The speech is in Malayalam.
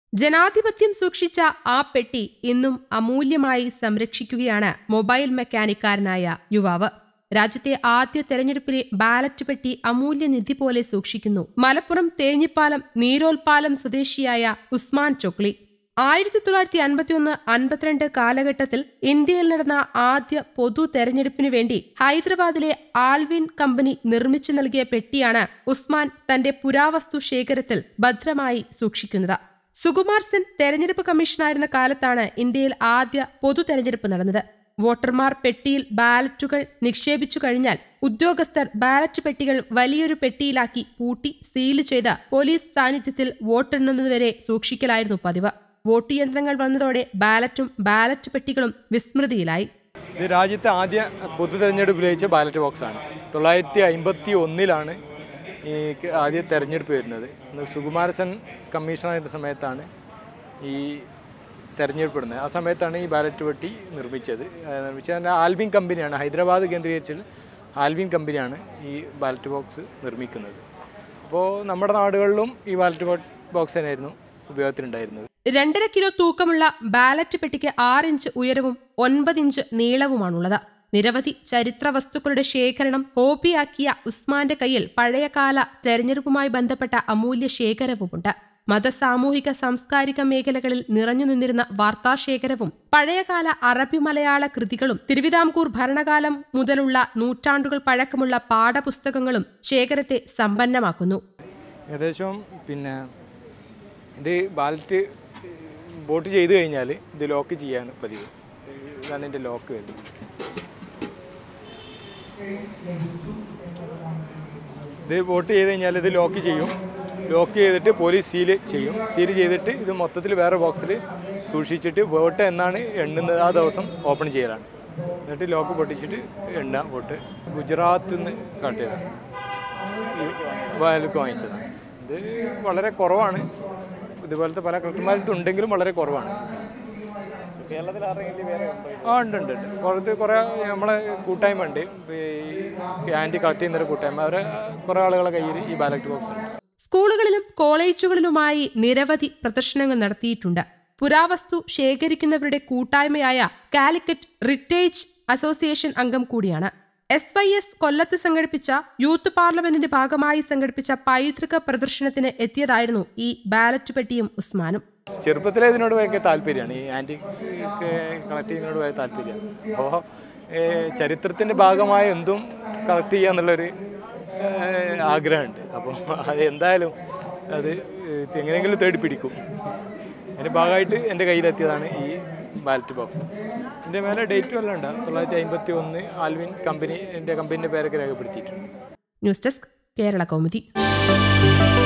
ജനാധിപത്യം സൂക്ഷിച്ച ആ പെട്ടി ഇന്നും അമൂല്യമായി സംരക്ഷിക്കുകയാണ് മൊബൈൽ മെക്കാനിക്കാരനായ യുവാവ് രാജ്യത്തെ ആദ്യ തെരഞ്ഞെടുപ്പിലെ ബാലറ്റ് പെട്ടി അമൂല്യ നിധി പോലെ സൂക്ഷിക്കുന്നു മലപ്പുറം തേഞ്ഞിപ്പാലം നീരോൽപ്പാലം സ്വദേശിയായ ഉസ്മാൻ ചൊക്ലി ആയിരത്തി തൊള്ളായിരത്തി അൻപത്തിയൊന്ന് അൻപത്തിരണ്ട് കാലഘട്ടത്തിൽ ഇന്ത്യയിൽ നടന്ന ആദ്യ പൊതു തെരഞ്ഞെടുപ്പിനു വേണ്ടി ഹൈദരാബാദിലെ ആൽവിൻ കമ്പനി നിർമ്മിച്ചു നൽകിയ പെട്ടിയാണ് ഉസ്മാൻ തന്റെ പുരാവസ്തു ശേഖരത്തിൽ ഭദ്രമായി സൂക്ഷിക്കുന്നത് സുകുമാർ സെൻ തെരഞ്ഞെടുപ്പ് കമ്മീഷനായിരുന്ന കാലത്താണ് ഇന്ത്യയിൽ ആദ്യ പൊതു തെരഞ്ഞെടുപ്പ് നടന്നത് വോട്ടർമാർ പെട്ടിയിൽ ബാലറ്റുകൾ നിക്ഷേപിച്ചു കഴിഞ്ഞാൽ ഉദ്യോഗസ്ഥർ ബാലറ്റ് പെട്ടികൾ വലിയൊരു പെട്ടിയിലാക്കി പൂട്ടി സീല് ചെയ്ത് പോലീസ് സാന്നിധ്യത്തിൽ വോട്ടെണ്ണുന്നതുവരെ സൂക്ഷിക്കലായിരുന്നു പതിവ് വോട്ട് യന്ത്രങ്ങൾ വന്നതോടെ ബാലറ്റും ബാലറ്റ് പെട്ടികളും വിസ്മൃതിയിലായി ഇത് രാജ്യത്തെ ആദ്യ പൊതു തെരഞ്ഞെടുപ്പ് ഉപയോഗിച്ച ബാലറ്റ് ബോക്സാണ് തൊള്ളായിരത്തി അമ്പത്തി ഒന്നിലാണ് ഈ ക- ആദ്യ തെരഞ്ഞെടുപ്പ് വരുന്നത് അന്ന് സുകുമാരസൻ കമ്മീഷണറായിരുന്ന സമയത്താണ് ഈ തെരഞ്ഞെടുപ്പ് ഇടുന്നത് ആ സമയത്താണ് ഈ ബാലറ്റ് പെട്ടി നിർമ്മിച്ചത് ആ, നിർമ്മിച്ചത് തന്നെ ആൽവിൻ കമ്പനിയാണ് ഹൈദരാബാദ് കേന്ദ്രീകരിച്ച് ആൽവിൻ കമ്പനിയാണ് ഈ ബാലറ്റ് ബോക്സ് നിർമ്മിക്കുന്നത് അപ്പോൾ നമ്മുടെ നാടുകളിലും ഈ ബാലറ്റ് ബോക്സ് തന്നെയായിരുന്നു ഉപയോഗത്തിലുണ്ടായിരുന്നത് രണ്ടര കിലോ തൂക്കമുള്ള ബാലറ്റ് പെട്ടിക്ക് ആറ് ഇഞ്ച് ഉയരവും ഒൻപത് ഇഞ്ച് നീളവുമാണുള്ളത് നിരവധി ചരിത്ര വസ്തുക്കളുടെ ശേഖരണം ഹോബിയാക്കിയ ഉസ്മാന്റെ കയ്യിൽ പഴയകാല തെരഞ്ഞെടുപ്പുമായി ബന്ധപ്പെട്ട അമൂല്യ ശേഖരവുമുണ്ട് മത സാമൂഹിക സാംസ്കാരിക മേഖലകളിൽ നിറഞ്ഞു നിന്നിരുന്ന വാർത്താശേഖരവും പഴയകാല അറബി മലയാള കൃതികളും തിരുവിതാംകൂർ ഭരണകാലം മുതലുള്ള നൂറ്റാണ്ടുകൾ പഴക്കമുള്ള പാഠപുസ്തകങ്ങളും ശേഖരത്തെ സമ്പന്നമാക്കുന്നു ഏകദേശം പിന്നെ ഇത് ബാലറ്റ് വോട്ട് ചെയ്ത് കഴിഞ്ഞാൽ ഇത് ലോക്ക് ചെയ്യാണ് പതിവ് ഇതാണ് എൻ്റെ ലോക്ക് വരുന്നത് ഇത് വോട്ട് ചെയ്ത് കഴിഞ്ഞാൽ ഇത് ലോക്ക് ചെയ്യും ലോക്ക് ചെയ്തിട്ട് പോലീസ് സീല് ചെയ്യും സീല് ചെയ്തിട്ട് ഇത് മൊത്തത്തിൽ വേറെ ബോക്സിൽ സൂക്ഷിച്ചിട്ട് വോട്ട് എന്നാണ് എണ്ണുന്നത് ആ ദിവസം ഓപ്പൺ ചെയ്യലാണ് എന്നിട്ട് ലോക്ക് പൊട്ടിച്ചിട്ട് എണ്ണ വോട്ട് ഗുജറാത്തിൽ നിന്ന് കാട്ടിയതാണ് വയലൊക്കെ വാങ്ങിച്ചതാണ് ഇത് വളരെ കുറവാണ് ഇതുപോലത്തെ പല കളക്ടർമാരുടെ ഉണ്ടെങ്കിലും വളരെ കുറവാണ് ആ ഉണ്ട് ഉണ്ട് ഉണ്ട് പുറത്ത് കുറേ നമ്മളെ കൂട്ടായ്മ ഉണ്ട് ഈ ആൻറ്റി കളക്ട് ചെയ്യുന്നൊരു കൂട്ടായ്മ അവരെ കുറേ ആളുകളെ കയ്യിൽ ഈ ബാലറ്റ് ബോക്സ് ഉണ്ട് സ്കൂളുകളിലും കോളേജുകളിലുമായി നിരവധി പ്രദർശനങ്ങൾ നടത്തിയിട്ടുണ്ട് പുരാവസ്തു ശേഖരിക്കുന്നവരുടെ കൂട്ടായ്മയായ കാലിക്കറ്റ് റിട്ടേജ് അസോസിയേഷൻ അംഗം കൂടിയാണ് എസ് വൈ എസ് കൊല്ലത്ത് സംഘടിപ്പിച്ച യൂത്ത് പാർലമെന്റിന്റെ ഭാഗമായി സംഘടിപ്പിച്ച പൈതൃക പ്രദർശനത്തിന് എത്തിയതായിരുന്നു ഈ ബാലറ്റ് പെട്ടിയും ഉസ്മാനും ചെറുപ്പത്തിലെ ഇതിനോട് ഭയങ്കര താല്പര്യമാണ് ഈ ആൻറ്റി കളക്ട് ചെയ്യുന്നതിനോട് ഭയങ്കര താല്പര്യമാണ് അപ്പോൾ ചരിത്രത്തിൻ്റെ ഭാഗമായ എന്തും കളക്ട് ചെയ്യുക എന്നുള്ളൊരു ഏഹ്, ആഗ്രഹമുണ്ട് അപ്പോൾ അത് എന്തായാലും അത് ഏഹ്, എങ്ങനെയെങ്കിലും തേടി പിടിക്കും അതിൻ്റെ ഭാഗമായിട്ട് എൻ്റെ കയ്യിലെത്തിയതാണ് ഈ ബാലറ്റ് ബോക്സ് എൻ്റെ മേലെ ഡേറ്റ് വല്ലതും ഉണ്ട് തൊള്ളായിരത്തി അമ്പത്തി ഒന്ന് ആൽവിൻ കമ്പനി എൻ്റെ കമ്പനീൻ്റെ പേരൊക്കെ രേഖപ്പെടുത്തിയിട്ടുണ്ട് ന്യൂസ് ഡെസ്ക് കേരള കൗമുദി